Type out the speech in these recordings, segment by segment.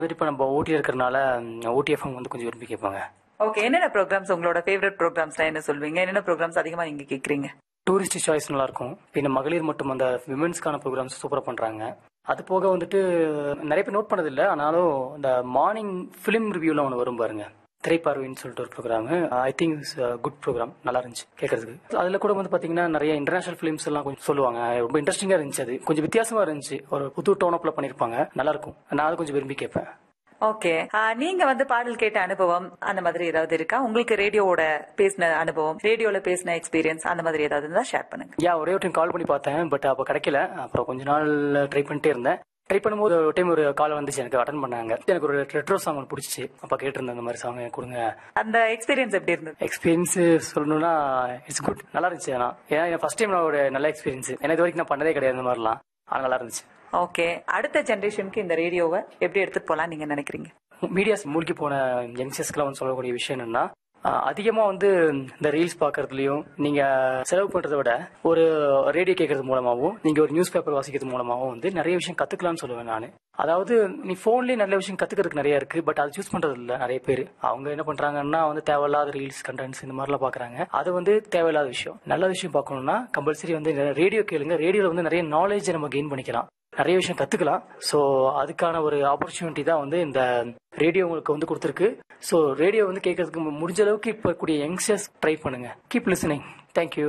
இப்போ நம்ம ஓட்டி இருக்கிறனால ஓடி எஃப்எம் வந்து கொஞ்சம் விரும்பி கேட்பாங்க ஓகே என்னென்ன ப்ரோக்ராம்ஸ் உங்களோட ஃபேவரட் ப்ரோக்ராம்ஸ்லாம் என்ன சொல்வீங்க என்னென்ன ப்ரோக்ராம்ஸ் அதிகமா நீங்க கேக்குறீங்க டூரிஸ்ட் சாய்ஸ் நல்லா இருக்கும் பின்ன மகளிர் மட்டும் அந்த விமென்ஸ்க்கான ப்ரோக்ராம்ஸ் சூப்பரா பண்றாங்க அது போக வந்துட்டு நிறைய பேர் நோட் பண்ணதில்லை ஆனாலும் இந்த மார்னிங் ஃபிலிம் ரிவ்யூலாம் ஒன்று வரும் பாருங்க திரைப்பார்வைன்னு சொல்லிட்டு ஒரு program I think it's good program நல்லா இருந்துச்சு கேட்கறதுக்கு அதுல கூட வந்து பாத்தீங்கன்னா நிறைய இன்டர்நேஷனல் ஃபிலிம்ஸ் எல்லாம் கொஞ்சம் சொல்லுவாங்க ரொம்ப இன்ட்ரெஸ்டிங்கா இருந்துச்சு அது கொஞ்சம் வித்தியாசமா இருந்துச்சு ஒரு புது டோனப்ல பண்ணிருப்பாங்க நல்லா இருக்கும் நான் அதை கொஞ்சம் விரும்பி கேட்பேன் ஓகே நீங்க வந்து பாடல் கேட்ட அனுபவம் அந்த மாதிரி ஏதாவது இருக்கா உங்களுக்கு ரேடியோவோட பேசின அனுபவம் ரேடியோல பேசின எக்ஸ்பீரியன்ஸ் அந்த மாதிரி ஏதாவது இருந்தா ஷேர் பண்ணுங்க யா ஒரே ஒரு டைம் கால் பண்ணி பார்த்தேன் பட் அப்போ கிடைக்கல அப்புறம் கொஞ்ச நாள் ட்ரை பண்ணிட்டே இருந்தேன் ட்ரை பண்ணும்போது ஒரு டைம் ஒரு கால் வந்துச்சு எனக்கு அட்டன் பண்ணாங்க எனக்கு ஒரு ரெட்ரோ சாங் ஒன்று பிடிச்சி அப்போ கேட்டிருந்தேன் இந்த மாதிரி சாங் கொடுங்க அந்த எக்ஸ்பீரியன்ஸ் எப்படி இருந்தது எக்ஸ்பீரியன்ஸ் சொல்லணும்னா இட்ஸ் குட் நல்லா இருந்துச்சு ஆனால் ஏன்னா ஃபர்ஸ்ட் டைம் நான் ஒரு நல்ல எக்ஸ்பீரியன்ஸ் ஏன்னா இது வரைக்கும் நான் பண்ணதே கிடையாது இந்த மாதிரிலாம் ஆனால் நல்லா இருந்துச்சு ஓகே அடுத்த ஜெனரேஷனுக்கு இந்த ரேடியோவை எப்படி எடுத்துட்டு போலாம் நீங்க நினைக்கிறீங்க மீடியாஸ் மூழ்கி போன யங்ஸ்டர்ஸ்க்குலாம் வந்து சொல்லக்கூடிய விஷயம் என்னன்னா ஆஹ் அதிகமா வந்து இந்த ரீல்ஸ் பாக்குறதுலயும் நீங்க செலவு பண்றதை விட ஒரு ரேடியோ கேட்கறது மூலமாவும் நீங்க ஒரு நியூஸ் பேப்பர் வாசிக்கிறது மூலமாவும் வந்து நிறைய விஷயம் கத்துக்கலாம்னு சொல்லுவேன் நான் அதாவது நீ போன்லயே நல்ல விஷயம் கத்துக்கிறதுக்கு நிறைய இருக்கு பட் அதை சூஸ் பண்றது இல்ல நிறைய பேர் அவங்க என்ன பண்றாங்கன்னா வந்து தேவையில்லாத ரீல்ஸ் கண்டென்ட்ஸ் இந்த மாதிரிலாம் பாக்குறாங்க அது வந்து தேவையில்லாத விஷயம் நல்ல விஷயம் பார்க்கணும்னா கம்பல்சரி வந்து ரேடியோ கேளுங்க ரேடியோல வந்து நிறைய நாலேஜ் நம்ம கெயின் பண்ணிக்கலாம் நிறைய விஷயம் கத்துக்கலாம் ஸோ அதுக்கான ஒரு ஆப்பர்ச்சுனிட்டி தான் வந்து இந்த ரேடியோ உங்களுக்கு வந்து கொடுத்துருக்கு ஸோ ரேடியோ வந்து கேட்கறதுக்கு மு- முடிஞ்ச அளவுக்கு இப்போ கூடிய யங்ஸ்டர்ஸ் ட்ரை பண்ணுங்க கீப் லிசனிங் தேங்க்யூ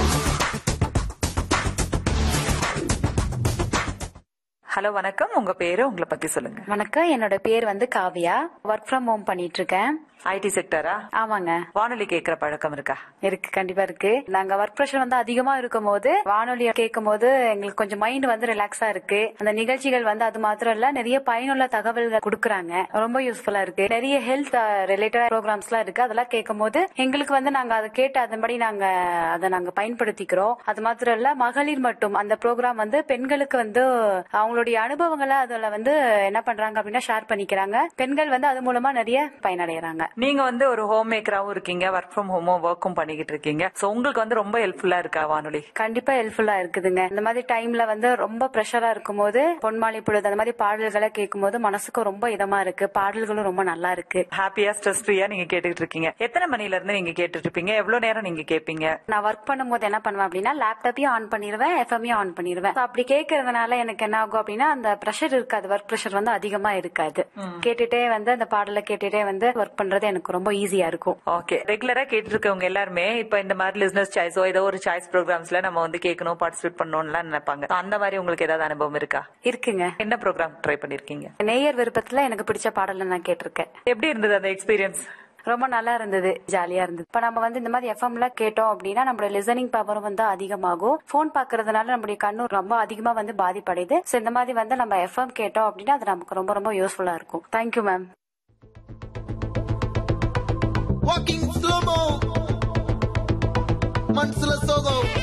ஹலோ வணக்கம் உங்க பேரு உங்களை பத்தி சொல்லுங்க வணக்கம் என்னோட பேர் வந்து காவியா ஒர்க் ஃப்ரம் ஹோம் பண்ணிட்டு இருக்கேன் ஐடி செக்டரா ஆமாங்க வானொலி கேட்கிற பழக்கம் இருக்கா இருக்கு கண்டிப்பா இருக்கு நாங்க ஒர்க் ப்ரெஷர் வந்து அதிகமா இருக்கும் போது வானொலி கேட்கும் போது எங்களுக்கு கொஞ்சம் மைண்ட் வந்து ரிலாக்ஸா இருக்கு அந்த நிகழ்ச்சிகள் வந்து அது மாத்திரம் இல்ல நிறைய பயனுள்ள தகவல்கள் கொடுக்கறாங்க ரொம்ப யூஸ்ஃபுல்லா இருக்கு நிறைய ஹெல்த் ரிலேட்டட் ப்ரோக்ராம்ஸ் எல்லாம் இருக்கு அதெல்லாம் கேட்கும் போது எங்களுக்கு வந்து நாங்க அதை கேட்டு அதன்படி நாங்க அதை நாங்க பயன்படுத்திக்கிறோம் அது மாத்திரம் இல்ல மகளிர் மட்டும் அந்த ப்ரோக்ராம் வந்து பெண்களுக்கு வந்து அவங்களுடைய அனுபவங்களை அதுல வந்து என்ன பண்றாங்க அப்படின்னா ஷேர் பண்ணிக்கிறாங்க பெண்கள் வந்து அது மூலமா நிறைய பயனடைறாங்க நீங்க வந்து ஒரு ஹோம் மேக்கராவும் இருக்கீங்க ஒர்க் ஃப்ரம் ஹோமும் ஒர்க்கும் பண்ணிக்கிட்டு இருக்கீங்க சோ உங்களுக்கு வந்து ரொம்ப ஹெல்ப்ஃபுல்லா இருக்கா வானொலி கண்டிப்பா ஹெல்ப்ஃபுல்லா இருக்குதுங்க இந்த மாதிரி டைம்ல வந்து ரொம்ப ப்ரெஷரா இருக்கும்போது பொன்மாலை பொழுது அந்த மாதிரி பாடல்களை கேட்கும்போது மனசுக்கு ரொம்ப இதமா இருக்கு பாடல்களும் ரொம்ப நல்லா இருக்கு ஹாப்பியா ஸ்ட்ரெஸ் ஃப்ரீயா நீங்க கேட்டுட்டு இருக்கீங்க எத்தனை மணில இருந்து நீங்க கேட்டுட்டு இருப்பீங்க எவ்வளவு நேரம் நீங்க கேட்பீங்க நான் ஒர்க் பண்ணும்போது என்ன பண்ணுவேன் அப்படின்னா லேப்டாப்பையும் ஆன் பண்ணிடுவேன் எஃப்எம்மையும் ஆன் பண்ணிடுவேன் So, அப்படி கேட்கறதுனால எனக்கு என்ன ஆகும் அப்படின்னா அந்த ப்ரெஷர் இருக்காது ஒர்க் ப்ரெஷர் வந்து அதிகமா இருக்காது கேட்டுட்டே வந்து அந்த பாடலை கேட்டுட்டே வந்து ஒர்க் பண்றது எனக்கு ரொம்ப ஈஸியா இருக்கும் ஓகே ரெகுலரா கேட்டு இருக்கவங்க எல்லாருமே இப்ப இந்த மாதிரி பிசினஸ் சாய்ஸோ ஏதோ ஒரு சாய்ஸ் ப்ரோக்ராம்ஸ்ல நம்ம வந்து கேட்கணும் பார்ட்டிசிபேட் பண்ணணும்லாம் நினைப்பாங்க So, அந்த மாதிரி உங்களுக்கு ஏதாவது அனுபவம் இருக்கா இருக்குங்க என்ன ப்ரோக்ராம் ட்ரை பண்ணிருக்கீங்க நேயர் விருப்பத்துல எனக்கு பிடிச்ச பாடலை நான் கேட்டிருக்கேன் எப்படி இருந்தது அந்த எக்ஸ்பீரியன்ஸ் ரொம்ப நல்லா இருந்தது ஜாலியா இருந்தது இப்ப நம்ம வந்து இந்த மாதிரி எஃப்எம்ல கேட்டோம் அப்படின்னா நம்மளோட லிசனிங் பவரும் வந்து அதிகமாகும் போன் பாக்குறதுனால நம்மளுடைய கண்ணு ரொம்ப அதிகமா வந்து பாதிப்படையுது சோ இந்த மாதிரி வந்து நம்ம எஃப்எம் கேட்டோம் அப்படின்னா அது நமக்கு ரொம்ப ரொம்ப யூஸ்ஃபுல்லா இருக்கும் thank you ma'am Walking slow mo. Mansala Sogo.